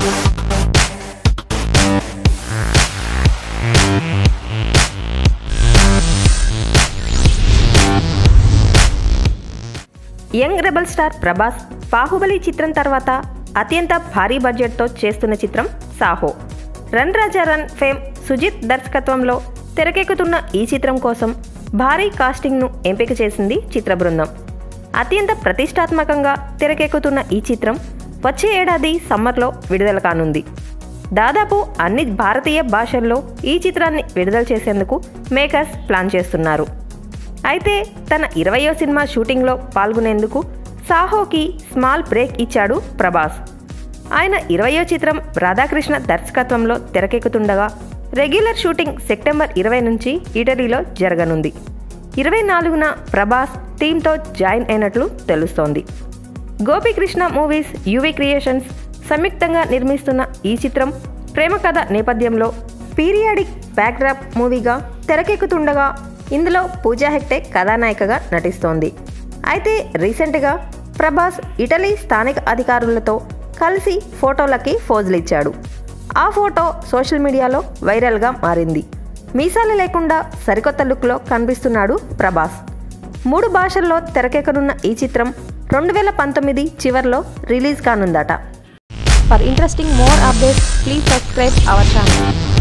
Young rebel star Prabhas Baahubali చిత్రం తర్వాత అత్యంత భారీ బడ్జెట్తో చేస్తున్న చిత్రం Saaho run Raja run fame Sujeeth దర్శకత్వంలో తెరకెక్కుతున్న ఈ చిత్రం కోసం భారీ కాస్టింగ్ను ఎంపిక చేసింది చిత్ర బృందం అత్యంత ప్రతిష్టాత్మకంగా తెరకెక్కుతున్న ఈ చిత్రం వచ్చే ఏడాది సమ్మర్లో విడుదల కానుంది దాదాపు అన్ని భారతీయ భాషల్లో ఈ చిత్రాన్ని విడుదల చేసేందుకు మేకర్స్ ప్లాన్ చేస్తున్నారు అయితే తన ఇరవయో సినిమా షూటింగ్లో పాల్గొనేందుకు సాహోకి స్మాల్ బ్రేక్ ఇచ్చాడు ప్రభాస్ ఆయన ఇరవయో చిత్రం రాధాకృష్ణ దర్శకత్వంలో తెరకెక్కుతుండగా రెగ్యులర్ షూటింగ్ సెప్టెంబర్ ఇరవై నుంచి ఇటలీలో జరగనుంది ఇరవై నాలుగున ప్రభాస్ టీంతో జాయిన్ అయినట్లు తెలుస్తోంది గోపికృష్ణ మూవీస్ యువి క్రియేషన్స్ సంయుక్తంగా నిర్మిస్తున్న ఈ చిత్రం ప్రేమ కథ నేపథ్యంలో పీరియాడిక్ బ్యాక్డ్రాప్ మూవీగా తెరకెక్కుతుండగా ఇందులో పూజా హెగ్డే కథానాయికగా నటిస్తోంది అయితే రీసెంట్గా ప్రభాస్ ఇటలీ స్థానిక అధికారులతో కలిసి ఫోటోలకి ఫోజులు ఇచ్చాడు ఆ ఫోటో సోషల్ మీడియాలో వైరల్గా మారింది మీసాలు లేకుండా సరికొత్త లుక్లో కనిపిస్తున్నాడు ప్రభాస్ మూడు భాషల్లో తెరకెక్కనున్న ఈ చిత్రం రెండు వేల పంతొమ్మిది చివర్లో రిలీజ్ కానుందట For interesting more updates, please subscribe our channel.